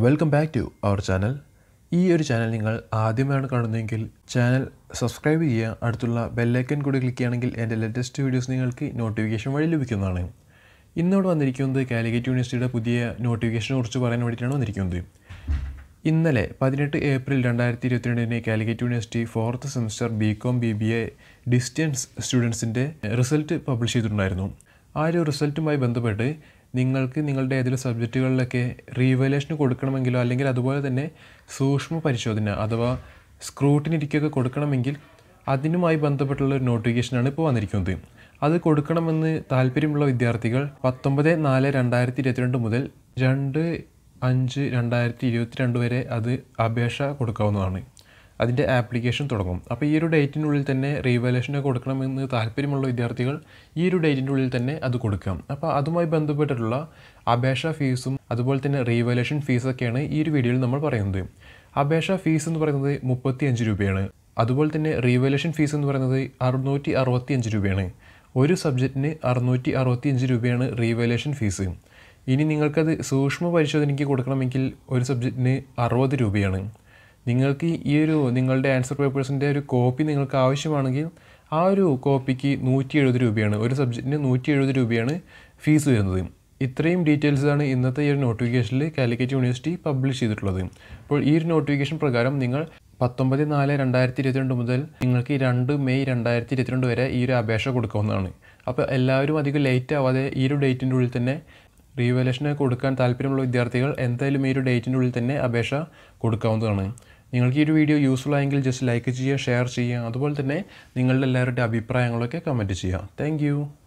welcome back to our channel ഈ ഒരു channel നിങ്ങൾ ആദ്യമായാണ് കാണുന്നതെങ്കിൽ ചാനൽ സബ്സ്ക്രൈബ് ചെയ്യുക അടുത്തുള്ള ബെല്ലൈക്കൻ കൂടി ക്ലിക്ക് ചെയ്യുകയാണെങ്കിൽ എൻ്റെ ലേറ്റസ്റ്റ് വീഡിയോസ് നിങ്ങൾക്ക് നോട്ടിഫിക്കേഷൻ വഴി ലഭിക്കുന്നതാണ് ഇന്നോട് വന്നിരിക്കുന്നത് കാലിക്കറ്റ് യൂണിവേഴ്സിറ്റിയുടെ പുതിയ നോട്ടിഫിക്കേഷനെ കുറിച്ച് പറയാൻ വേണ്ടിയിട്ടാണ് വന്നിരിക്കുന്നത് ഇന്നലെ പതിനെട്ട് ഏപ്രിൽ രണ്ടായിരത്തി ഇരുപത്തിരണ്ടിന് Calicut University fourth semester B Com B B A distance സ്റ്റുഡൻസിൻ്റെ റിസൾട്ട് പബ്ലിഷ് ചെയ്തിട്ടുണ്ടായിരുന്നു ആ ഒരു റിസൾട്ടുമായി ബന്ധപ്പെട്ട് നിങ്ങൾക്ക് നിങ്ങളുടെ ഏതെങ്കിലും സബ്ജക്റ്റുകളിലൊക്കെ റീവലേഷൻ കൊടുക്കണമെങ്കിലോ അല്ലെങ്കിൽ അതുപോലെ തന്നെ സൂക്ഷ്മ പരിശോധന അഥവാ സ്ക്രൂട്ടിനിരിക്കൊക്കെ കൊടുക്കണമെങ്കിൽ അതിനുമായി ബന്ധപ്പെട്ടുള്ള ഒരു നോട്ടിഫിക്കേഷനാണ് ഇപ്പോൾ വന്നിരിക്കുന്നത് അത് കൊടുക്കണമെന്ന് താല്പര്യമുള്ള വിദ്യാർത്ഥികൾ പത്തൊമ്പത് നാല് രണ്ടായിരത്തി ഇരുപത്തിരണ്ട് മുതൽ രണ്ട് അഞ്ച് രണ്ടായിരത്തി ഇരുപത്തിരണ്ട് വരെ അത് അപേക്ഷ കൊടുക്കാവുന്നതാണ് അതിൻ്റെ ആപ്ലിക്കേഷൻ തുടങ്ങും അപ്പോൾ ഈ ഒരു ഡേറ്റിനുള്ളിൽ തന്നെ റീവാലേഷനൊക്കെ കൊടുക്കണമെന്ന് താല്പര്യമുള്ള വിദ്യാർത്ഥികൾ ഈ ഒരു ഡേറ്റിൻ്റെ ഉള്ളിൽ തന്നെ അത് കൊടുക്കാം അപ്പോൾ അതുമായി ബന്ധപ്പെട്ടിട്ടുള്ള അപേക്ഷ ഫീസും അതുപോലെ തന്നെ റീവാലേഷൻ ഫീസൊക്കെയാണ് ഈ ഒരു വീഡിയോയിൽ നമ്മൾ പറയുന്നത് അപേക്ഷ ഫീസ് എന്ന് പറയുന്നത് മുപ്പത്തി അഞ്ച് രൂപയാണ് അതുപോലെ തന്നെ റീവാലേഷൻ ഫീസ് എന്ന് പറയുന്നത് അറുന്നൂറ്റി അറുപത്തി അഞ്ച് രൂപയാണ് ഒരു സബ്ജക്റ്റിന് അറുന്നൂറ്റി അറുപത്തി അഞ്ച് രൂപയാണ് റീവാലേഷൻ ഫീസ് ഇനി നിങ്ങൾക്കത് സൂക്ഷ്മ പരിശോധനയ്ക്ക് കൊടുക്കണമെങ്കിൽ ഒരു സബ്ജക്റ്റിന് അറുപത് രൂപയാണ് നിങ്ങൾക്ക് ഈ ഒരു നിങ്ങളുടെ ആൻസർ പേപ്പേഴ്സിൻ്റെ ഒരു കോപ്പി നിങ്ങൾക്ക് ആവശ്യമാണെങ്കിൽ ആ ഒരു കോപ്പിക്ക് നൂറ്റി എഴുപത് രൂപയാണ് ഒരു സബ്ജക്റ്റിന് നൂറ്റി എഴുപത് രൂപയാണ് ഫീസ് വരുന്നത് ഇത്രയും ഡീറ്റെയിൽസാണ് ഇന്നത്തെ ഈ ഒരു നോട്ടിഫിക്കേഷനിൽ കാലിക്കറ്റ് യൂണിവേഴ്സിറ്റി പബ്ലിഷ് ചെയ്തിട്ടുള്ളത് അപ്പോൾ ഈ ഒരു നോട്ടിഫിക്കേഷൻ പ്രകാരം നിങ്ങൾ പത്തൊമ്പത് നാല് രണ്ടായിരത്തി ഇരുപത്തിരണ്ട് മുതൽ നിങ്ങൾക്ക് രണ്ട് മെയ് രണ്ടായിരത്തി ഇരുപത്തിരണ്ട് വരെ ഈ ഒരു അപേക്ഷ കൊടുക്കാവുന്നതാണ് അപ്പോൾ എല്ലാവരും അധികം ലേറ്റ് ആവാതെ ഈ ഒരു ഡേറ്റിൻ്റെ ഉള്ളിൽ തന്നെ റീവാലേഷന് കൊടുക്കാൻ താല്പര്യമുള്ള വിദ്യാർത്ഥികൾ എന്തായാലും ഈ ഒരു ഡേറ്റിൻ്റെ ഉള്ളിൽ തന്നെ അപേക്ഷ കൊടുക്കാവുന്നതാണ് നിങ്ങൾക്ക് ഈ ഒരു വീഡിയോ യൂസ്ഫുൾ ആയെങ്കിൽ ജസ്റ്റ് ലൈക്ക് ചെയ്യുക ഷെയർ ചെയ്യുക അതുപോലെ തന്നെ നിങ്ങളുടെ എല്ലാവരുടെ അഭിപ്രായങ്ങളൊക്കെ കമൻറ്റ് ചെയ്യുക താങ്ക്